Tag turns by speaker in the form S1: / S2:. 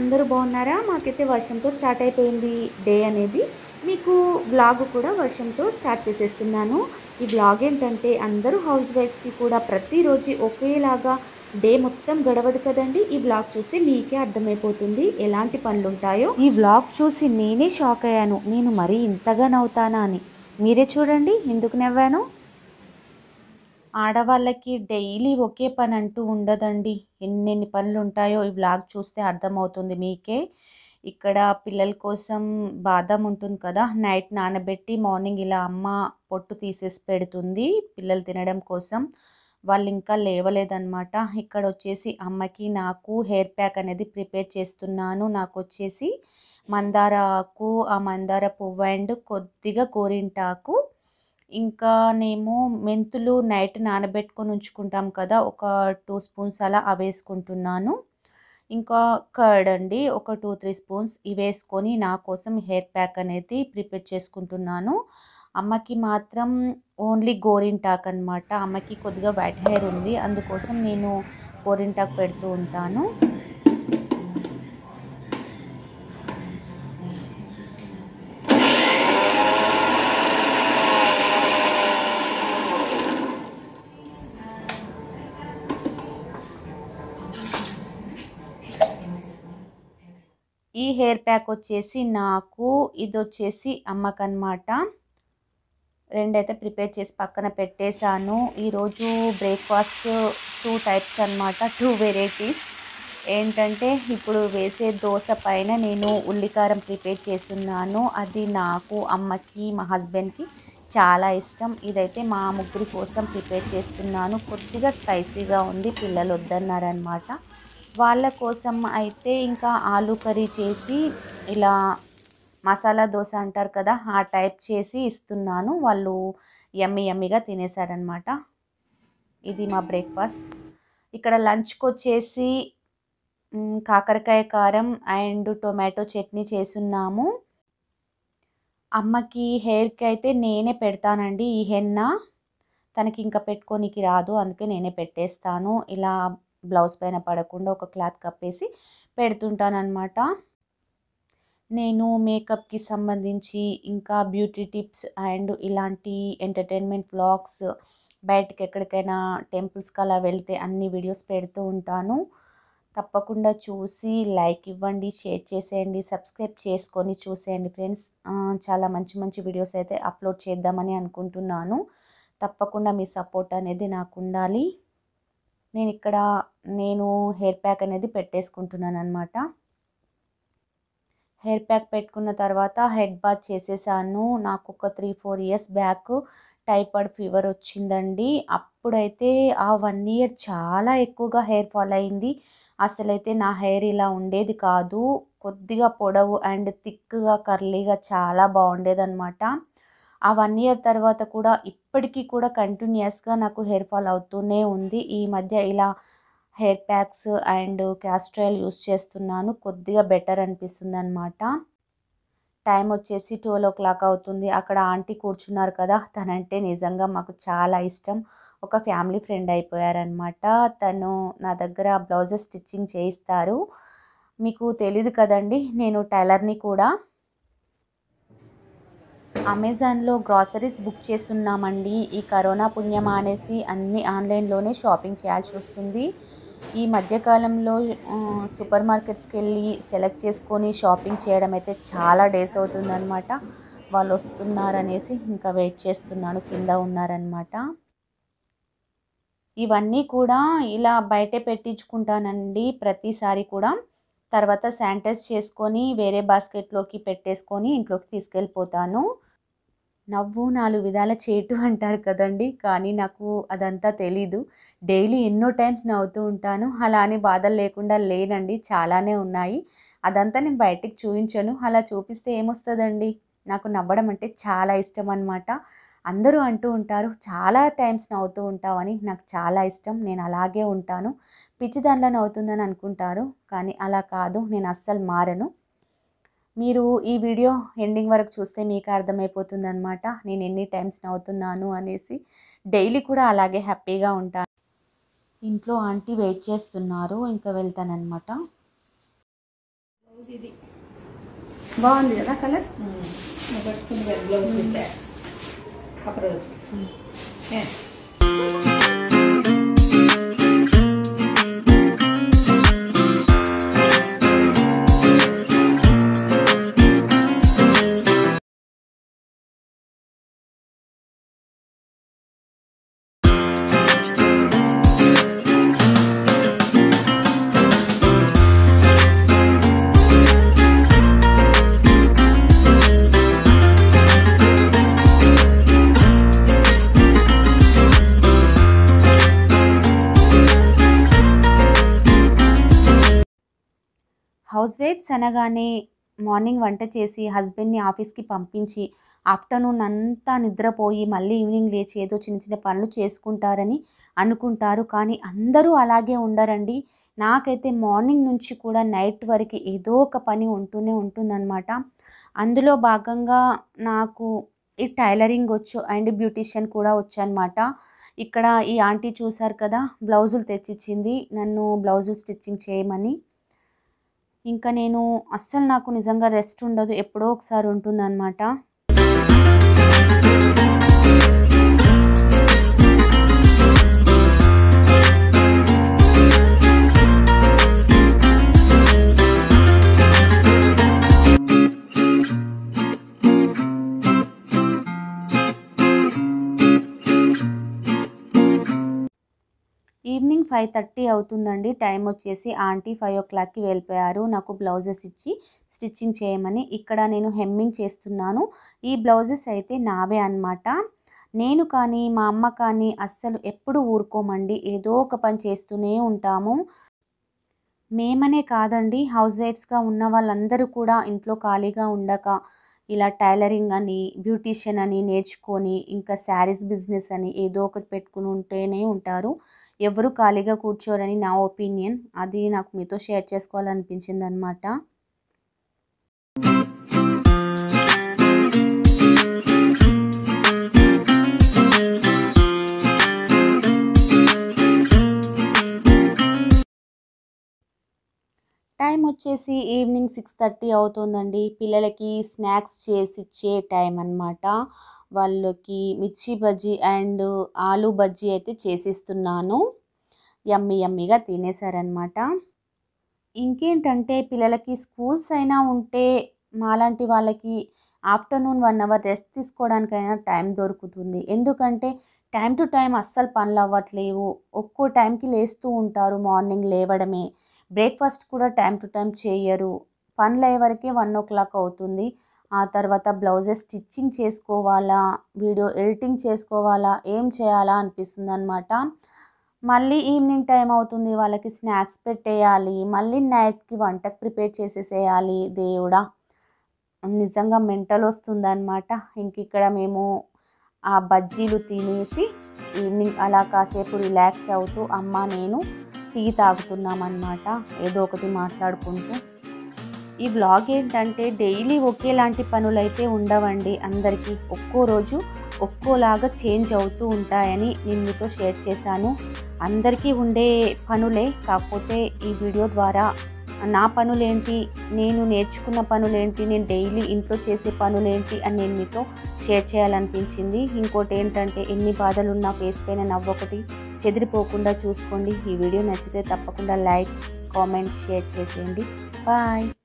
S1: అందరూ బాగున్నారా మాకైతే వర్షంతో స్టార్ట్ అయిపోయింది డే అనేది మీకు వ్లాగ్ కూడా వర్షంతో స్టార్ట్ చేసేస్తున్నాను ఈ వ్లాగ్ ఏంటంటే అందరూ హౌస్ వైఫ్స్కి కూడా ప్రతిరోజు ఒకేలాగా డే మొత్తం గడవదు కదండి ఈ వ్లాగ్ చూస్తే మీకే అర్థమైపోతుంది ఎలాంటి పనులు ఉంటాయో
S2: ఈ వ్లాగ్ చూసి నేనే షాక్ అయ్యాను నేను మరీ ఇంతగా నవ్వుతానా అని మీరే చూడండి ఎందుకు నవ్వాను ఆడవాళ్ళకి డైలీ ఒకే పని అంటూ ఉండదండి ఎన్నెన్ని పనులు ఉంటాయో ఈ వ్లాగ్ చూస్తే అర్థమవుతుంది మీకే ఇక్కడ పిల్లల కోసం బాదం ఉంటుంది కదా నైట్ నానబెట్టి మార్నింగ్ ఇలా అమ్మ పొట్టు తీసేసి పెడుతుంది పిల్లలు తినడం కోసం వాళ్ళు ఇంకా లేవలేదన్నమాట ఇక్కడ వచ్చేసి అమ్మకి నాకు హెయిర్ ప్యాక్ అనేది ప్రిపేర్ చేస్తున్నాను నాకు వచ్చేసి మందార ఆకు ఆ మందార పువ్వు అండ్ కొద్దిగా గోరింటాకు ఇంకా నేమో మెంతులు నైట్ నానబెట్టుకొని ఉంచుకుంటాం కదా ఒక టూ స్పూన్స్ అలా అవి వేసుకుంటున్నాను ఇంకా కర్డ్ అండి ఒక టూ త్రీ స్పూన్స్ ఇవి వేసుకొని నా కోసం హెయిర్ ప్యాక్ అనేది ప్రిపేర్ చేసుకుంటున్నాను అమ్మకి మాత్రం ఓన్లీ గోరింటాక్ అనమాట అమ్మకి కొద్దిగా వైట్ హెయిర్ ఉంది అందుకోసం నేను గోరింటాక్ పెడుతూ ఉంటాను ఈ హెయిర్ ప్యాక్ వచ్చేసి నాకు ఇది వచ్చేసి అమ్మకన్నమాట రెండైతే ప్రిపేర్ చేసి పక్కన పెట్టేశాను ఈరోజు బ్రేక్ఫాస్ట్ టూ టైప్స్ అనమాట టూ వెరైటీస్ ఏంటంటే ఇప్పుడు వేసే దోశ పైన నేను ఉల్లికారం ప్రిపేర్ చేస్తున్నాను అది నాకు అమ్మకి మా హస్బెండ్కి చాలా ఇష్టం ఇదైతే మా ముగ్గురి కోసం ప్రిపేర్ చేస్తున్నాను కొద్దిగా స్పైసీగా ఉంది పిల్లలు వద్దన్నారనమాట వాళ్ళ కోసం అయితే ఇంకా ఆలు కర్రీ చేసి ఇలా మసాలా దోశ అంటారు కదా ఆ టైప్ చేసి ఇస్తున్నాను వాళ్ళు యమ్మి యమ్మిగా తినేశారనమాట ఇది మా బ్రేక్ఫాస్ట్ ఇక్కడ లంచ్కి వచ్చేసి మ్, కాకరకాయ కారం అండ్ టొమాటో చట్నీ చేసున్నాము అమ్మకి హెయిర్కి అయితే నేనే పెడతానండి ఈ హెన్న తనకి ఇంకా పెట్టుకోనికి రాదు అందుకే నేనే పెట్టేస్తాను ఇలా బ్లౌజ్ పైన పడకుండా ఒక క్లాత్ కప్పేసి పెడుతుంటాను అనమాట నేను మేకప్కి సంబంధించి ఇంకా బ్యూటీ టిప్స్ అండ్ ఇలాంటి ఎంటర్టైన్మెంట్ వ్లాగ్స్ బయటకి ఎక్కడికైనా టెంపుల్స్కి అలా వెళ్తే అన్ని వీడియోస్ పెడుతూ ఉంటాను తప్పకుండా చూసి లైక్ ఇవ్వండి షేర్ చేసేయండి సబ్స్క్రైబ్ చేసుకొని చూసేయండి ఫ్రెండ్స్ చాలా మంచి మంచి వీడియోస్ అయితే అప్లోడ్ చేద్దామని అనుకుంటున్నాను తప్పకుండా మీ సపోర్ట్ అనేది నాకు ఉండాలి నేను ఇక్కడ నేను హెయిర్ ప్యాక్ అనేది పెట్టేసుకుంటున్నాను అనమాట హెయిర్ ప్యాక్ పెట్టుకున్న తర్వాత హెడ్ బాత్ చేసేసాను నాకు ఒక three four years back typhoid fever వచ్చిందండి అప్పుడైతే ఆ వన్ ఇయర్ చాలా ఎక్కువగా హెయిర్ ఫాల్ అయింది అసలైతే నా హెయిర్ ఇలా ఉండేది కాదు కొద్దిగా పొడవు అండ్ థిక్గా కర్లీగా చాలా బాగుండేదన్నమాట ఆ వన్ ఇయర్ తర్వాత కూడా ఇప్పటికీ కూడా కంటిన్యూస్గా నాకు హెయిర్ ఫాల్ అవుతూనే ఉంది ఈ మధ్య ఇలా hair packs and castor oil use చేస్తున్నాను కొద్దిగా బెటర్ అనిపిస్తుంది అనమాట టైం వచ్చేసి ట్వెల్వ్ ఓ క్లాక్ అవుతుంది అక్కడ ఆంటీ కూర్చున్నారు కదా తనంటే నిజంగా మాకు చాలా ఇష్టం ఒక ఫ్యామిలీ ఫ్రెండ్ అయిపోయారనమాట తను నా దగ్గర బ్లౌజెస్ స్టిచ్చింగ్ చేయిస్తారు మీకు తెలీదు కదండి నేను టైలర్ని కూడా అమెజాన్లో గ్రాసరీస్ బుక్ చేస్తున్నామండి ఈ కరోనా పుణ్యమా అనేసి అన్ని ఆన్లైన్లోనే షాపింగ్ చేయాల్సి వస్తుంది ఈ మధ్యకాలంలో ఆ, సూపర్ మార్కెట్స్కి వెళ్ళి సెలెక్ట్ చేసుకొని షాపింగ్ చేయడం అయితే చాలా డేస్ అవుతుందన్నమాట వాళ్ళు వస్తున్నారనేసి ఇంకా వెయిట్ చేస్తున్నాను కింద ఉన్నారనమాట ఇవన్నీ కూడా ఇలా బయటే పెట్టించుకుంటానండి ప్రతిసారి కూడా తర్వాత శానిటైజ్ చేసుకొని వేరే బాస్కెట్లోకి పెట్టేసుకొని ఇంట్లోకి తీసుకెళ్ళిపోతాను నవ్వు నాలుగు విధాల చేటు అంటారు కదండి కానీ నాకు అదంతా తెలీదు డైలీ ఎన్నో టైమ్స్ నవ్వుతూ ఉంటాను అలా అని బాధలు లేకుండా లేనండి చాలానే ఉన్నాయి అదంతా నేను బయటికి చూపించను అలా చూపిస్తే ఏమొస్తుందండి నాకు నవ్వడం అంటే చాలా ఇష్టం అనమాట అందరూ అంటూ ఉంటారు చాలా టైమ్స్ నవ్వుతూ ఉంటావని నాకు చాలా ఇష్టం నేను అలాగే ఉంటాను పిచ్చి దాంట్లో నవ్వుతుందని అనుకుంటారు కానీ అలా కాదు నేను అస్సలు మారను మీరు ఈ వీడియో ఎండింగ్ వరకు చూస్తే మీకు అర్థమైపోతుంది అనమాట నేను ఎన్ని టైమ్స్ నవ్వుతున్నాను అనేసి డైలీ కూడా అలాగే హ్యాపీగా ఉంటాను ఇంట్లో ఆంటీ వెయిట్ చేస్తున్నారు ఇంకా వెళ్తానన్నమాట
S3: ఇది
S1: బాగుంది కదా కలర్
S3: నువ్వు పెట్టుకుని బ్లౌజ్ పెట్టా ఒకరోజు ఏ.
S2: హౌస్ వైఫ్స్ అనగానే మార్నింగ్ వంట చేసి హస్బెండ్ని ఆఫీస్కి పంపించి ఆఫ్టర్నూన్ అంతా నిద్రపోయి మళ్ళీ ఈవినింగ్ లేచి ఏదో చిన్న చిన్న పనులు చేసుకుంటారని అనుకుంటారు కానీ అందరూ అలాగే ఉండరండి నాకైతే మార్నింగ్ నుంచి కూడా నైట్ వరకు ఏదో ఒక పని ఉంటూనే ఉంటుందన్నమాట అందులో భాగంగా నాకు ఈ టైలరింగ్ వచ్చు అండ్ బ్యూటీషియన్ కూడా వచ్చు అనమాట ఇక్కడ ఈ ఆంటీ చూసారు కదా బ్లౌజులు తెచ్చిచ్చింది నన్ను బ్లౌజులు స్టిచ్చింగ్ చేయమని ఇంకా నేను అస్సలు నాకు నిజంగా రెస్ట్ ఉండదు ఎప్పుడో ఒకసారి ఉంటుందన్నమాట ఈవినింగ్ ఫైవ్ థర్టీ అవుతుందండి టైం వచ్చేసి ఆంటీ ఫైవ్ ఓ క్లాక్కి వెళ్ళిపోయారు నాకు బ్లౌజెస్ ఇచ్చి స్టిచ్చింగ్ చేయమని ఇక్కడ నేను హెమ్మింగ్ చేస్తున్నాను ఈ బ్లౌజెస్ అయితే నావే అన్నమాట నేను కానీ మా అమ్మ కానీ అస్సలు ఎప్పుడు ఊరుకోమండి ఏదో ఒక పని చేస్తూనే ఉంటాము మేమనే కాదండి హౌస్ వైఫ్స్గా ఉన్న వాళ్ళందరూ కూడా ఇంట్లో ఖాళీగా ఉండక ఇలా టైలరింగ్ అని బ్యూటీషియన్ అని నేర్చుకొని ఇంకా శారీస్ బిజినెస్ అని ఏదో ఒకటి పెట్టుకుని ఉంటేనే ఉంటారు ఎవరు ఖాళీగా కూర్చోరని నా ఒపీనియన్ అది నాకు మీతో షేర్ చేసుకోవాలనిపించింది అనమాట టైం వచ్చేసి ఈవినింగ్ సిక్స్ థర్టీ అవుతుందండి పిల్లలకి స్నాక్స్ చేసి ఇచ్చే టైం అన్నమాట వాళ్ళకి మిర్చి బజ్జీ అండ్ ఆలు బజ్జీ అయితే చేసిస్తున్నాను యమ్మీ యమ్మీగా తినేసారనమాట ఇంకేంటంటే పిల్లలకి స్కూల్స్ అయినా ఉంటే మాలాంటి వాళ్ళకి ఆఫ్టర్నూన్ వన్ అవర్ రెస్ట్ తీసుకోవడానికైనా టైం దొరుకుతుంది ఎందుకంటే టైం టు టైం అస్సలు పనులు అవ్వట్లేవు ఒక్కో టైంకి లేస్తూ ఉంటారు మార్నింగ్ లేవడమే బ్రేక్ఫాస్ట్ కూడా టైం టు టైం చేయరు పనులు అయ్యే వరకే వన్ ఓ క్లాక్ అవుతుంది ఆ తర్వాత బ్లౌజెస్ స్టిచ్చింగ్ చేసుకోవాలా వీడియో ఎడిటింగ్ చేసుకోవాలా ఏం చేయాలా అనిపిస్తుంది అనమాట మళ్ళీ ఈవినింగ్ టైం అవుతుంది వాళ్ళకి స్నాక్స్ పెట్టేయాలి మళ్ళీ నైట్కి వంటకు ప్రిపేర్ చేసేసేయాలి దేవుడా నిజంగా మెంటల్ వస్తుందన్నమాట ఇంక ఇక్కడ మేము ఆ బజ్జీలు తినేసి ఈవినింగ్ అలా కాసేపు రిలాక్స్ అవుతూ అమ్మ నేను టీ తాగుతున్నామన్నమాట ఏదో ఒకటి మాట్లాడుకుంటూ ఈ వ్లాగ్ ఏంటంటే డైలీ ఒకేలాంటి పనులైతే ఉండవండి అందరికీ ఒక్కో రోజు ఒక్కోలాగా చేంజ్ అవుతూ ఉంటాయని నేను మీతో షేర్ చేశాను అందరికీ ఉండే పనులే కాకపోతే ఈ వీడియో ద్వారా నా పనులేంటి నేను నేర్చుకున్న పనులేంటి నేను డైలీ ఇంట్లో చేసే పనులేంటి అని నేను మీతో షేర్ చేయాలనిపించింది ఇంకోటి ఏంటంటే ఎన్ని బాధలున్నా ఫేస్ పైన నవ్వొకటి చెదిరిపోకుండా చూసుకోండి ఈ వీడియో నచ్చితే తప్పకుండా లైక్ కామెంట్ షేర్ చేసేయండి బాయ్